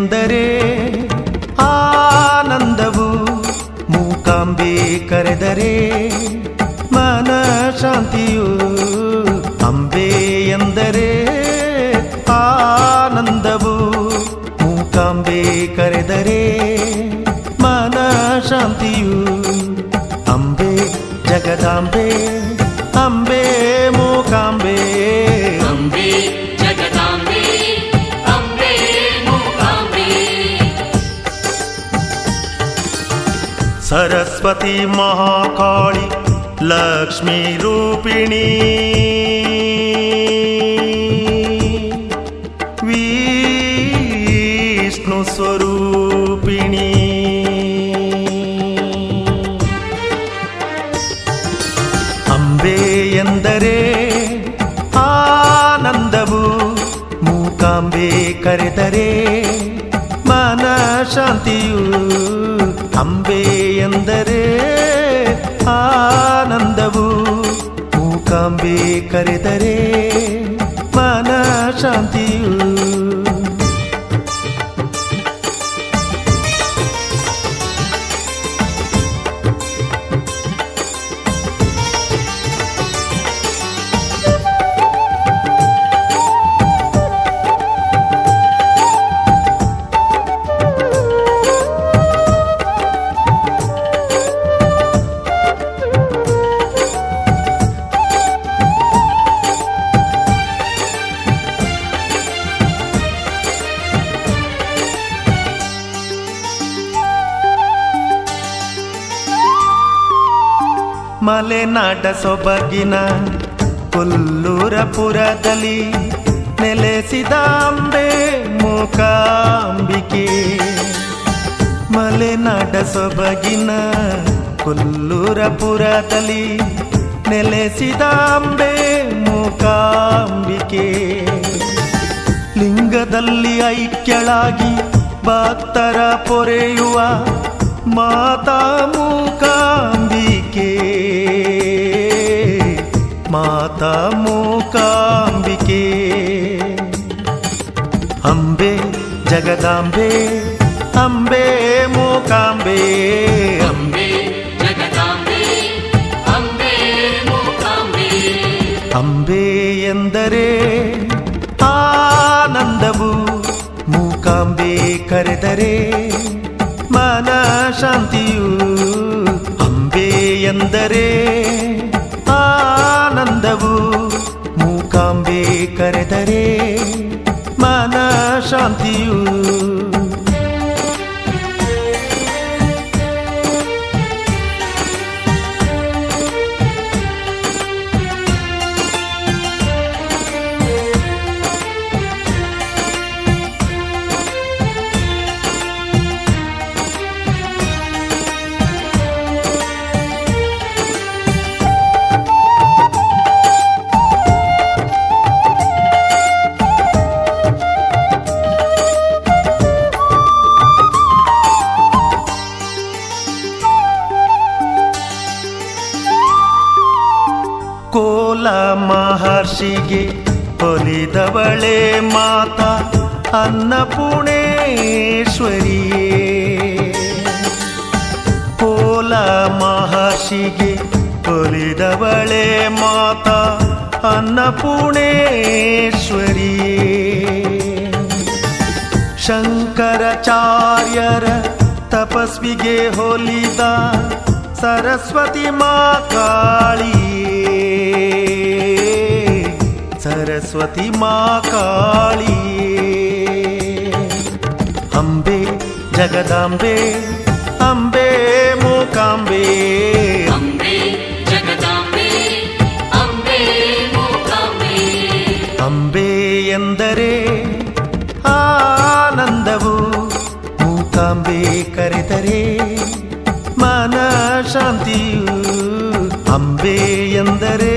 ಎಂದರೆ ಆನಂದವು ಮೂಕಾಂಬೆ ಕರೆದರೆ ಮನ ಶಾಂತಿಯು ಅಂಬೆ ಎಂದರೆ ಆನಂದವು ಮೂಕಾಂಬೆ ಕರೆದರೆ ಮನ ಶಾಂತಿಯು ಅಂಬೆ ಜಗದಾಂಬೆ ಅಂಬೆ ಮೂಕಾಂಬೆ ಅಂಬೆ ಜಗದಾಂಬೆ ಅಂಬೆ ಮೂಕಾಂಬೆ सरस्वती महाकाळी लक्ष्मी रूपिणी विष्णु स्वरूपिणी ಅಂಬೆ ಎಂದರೆ ಆನಂದವು ಮೂಕಾಂಬೆ ಕರೆದರೆ ಮನ ಶಾಂತಿಯು ಅಂಬೆ ಎಂದರೆ ಆನಂದವು ಮೂಕಾಂಬೆ ಕರೆದರೆ ಮನ ಶಾಂತಿಯು ಮಲೆನಾಡ ಸೊಬಗಿನ ಕೊಲ್ಲೂರಪುರದಲ್ಲಿ ನೆಲೆಸಿದ ಅಂಬೆ ಮೂಕಾಂಬಿಕೆ ಮಲೆನಾಡ ಸೊಬಗಿನ ಕೊಲ್ಲೂರಪುರದಲ್ಲಿ ನೆಲೆಸಿದ ಅಂಬೆ ಮೂಕಾಂಬಿಕೆ ಲಿಂಗದಲ್ಲಿ ಐಕ್ಯಳಾಗಿ ಭಕ್ತರ ಪೊರೆಯುವ ಮಾತಾ ಮೂಕಾಂಬಿಕೆ ಮಾತಾ ಮೂಕಾಂಬಿಕೆ ಅಂಬೆ ಜಗದಾಂಬೆ ಅಂಬೆ ಮೂಕಾಂಬೆ ಅಂಬೆ ಜಗದಾಂಬೆ ಅಂಬೆ ಮೂಕಾಂಬೆ ಅಂಬೆ ಎಂದರೆ ಆನಂದವು ಮೂಕಾಂಬೆ ಕರೆದರೆ ಮನ ಶಾಂತಿಯು ಅಂಬೆ ಎಂದರೆ ಆನಂದವು ಮೂಕಾಂಬೆ ಕರೆದರೆ ಮನ ಶಾಂತಿಯು ಕೋಲ ಮಹರ್ಷಿಗೆ ಒಲಿದವಳೆ ಮಾತಾ ಅನ್ನಪೂರ್ಣೇಶ್ವರಿಯೇ ಕೋಲ ಮಹರ್ಷಿಗೆ ಒಲಿದವಳೆ ಮಾತಾ ಅನ್ನಪೂರ್ಣೇಶ್ವರಿಯೇ ಶಂಕರಾಚಾರ್ಯರ ತಪಸ್ವಿಗೆ ಹೋಲಿದ ಸರಸ್ವತಿ ಮಾ ಕಾಳಿಯೇ ಸರಸ್ವತಿ ಮಾ ಕಾಳಿಯೇ ಅಂಬೆ ಜಗದಾಂಬೆ ಅಂಬೆ ಮೂಕಾಂಬೆ ಅಂಬೆ ಜಗದಾಂಬೆ ಅಂಬೆ ಮೂಕಾಂಬೆ ಅಂಬೆ ಎಂದರೆ ಆನಂದವು ಮೂಕಾಂಬೆ ಕರೆದರೆ ಮನ ಶಾಂತಿಯು ಅಂಬೆ ಎಂದರೆ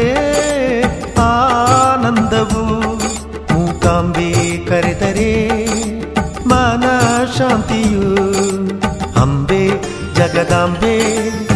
ಆನಂದವು ಮೂಕಾಂಬೆ ಕರೆದರೆ ಮನ ಶಾಂತಿಯು ಅಂಬೆ ಜಗದಾಂಬೆ